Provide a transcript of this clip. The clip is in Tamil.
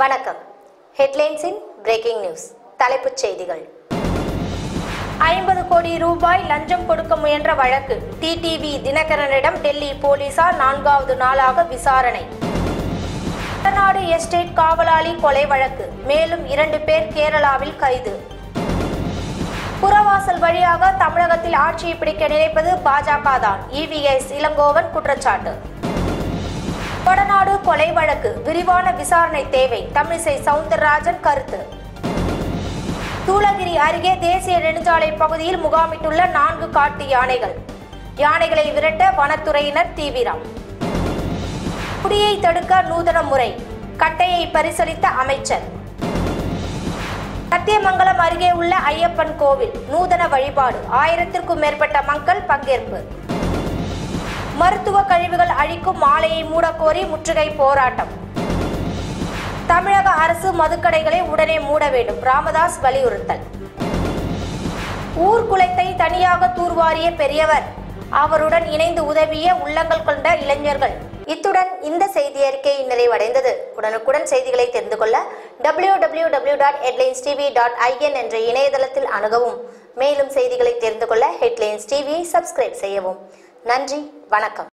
வணக்கம் ஹெட்லைன்ஸின் பிரேக்கிங் நியூஸ் தலைப்புச் செய்திகள் ஐம்பது கோடி ரூபாய் லஞ்சம் கொடுக்க முயன்ற வழக்கு டிடிவி தினகரனிடம் டெல்லி போலீசார் நான்காவது நாளாக விசாரணை தமிழ்நாடு எஸ்டேட் காவலாளி கொலை வழக்கு மேலும் இரண்டு பேர் கேரளாவில் கைது புறவாசல் வழியாக தமிழகத்தில் ஆட்சியை பிடிக்க நினைப்பது பாஜக தான் இவிஎஸ் இளங்கோவன் குற்றச்சாட்டு கொடநாடு கொலை வழக்கு விரிவான விசாரணை தேவை தமிழிசை சவுந்தரராஜன் கருத்து சூளகிரி அருகே தேசிய நெடுஞ்சாலை பகுதியில் முகாமிட்டுள்ள நான்கு காட்டு யானைகள் யானைகளை விரட்ட வனத்துறையினர் தீவிரம் குடியை தடுக்க நூதன முறை கட்டையை பரிசளித்த அமைச்சர் சத்தியமங்கலம் அருகே உள்ள ஐயப்பன் கோவில் நூதன வழிபாடு ஆயிரத்திற்கும் மேற்பட்ட மக்கள் பங்கேற்பு மருத்துவ கழிவுகள் அழிக்கும் ஆலையை மூடக்கோரி முற்றுகை போராட்டம் தமிழக அரசு மதுக்கடைகளை உடனே மூட வேண்டும் ராமதாஸ் வலியுறுத்தல் ஊர்குலைத்தை தனியாக தூர்வாரிய பெரியவர் அவருடன் இணைந்து உதவிய உள்ளங்கள் கொண்ட இளைஞர்கள் இத்துடன் இந்த செய்தி அறிக்கை நிறைவடைந்தது உடனுக்குடன் செய்திகளை தெரிந்து கொள்ள W W W dot headlines TV dot IN என்ற இணையதளத்தில் அணுகவும் மேலும் செய்திகளை தெரிந்து கொள்ள ஹெட்லைன்ஸ் டிவியை சப்ஸ்கிரைப் செய்யவும் நன்றி வணக்கம்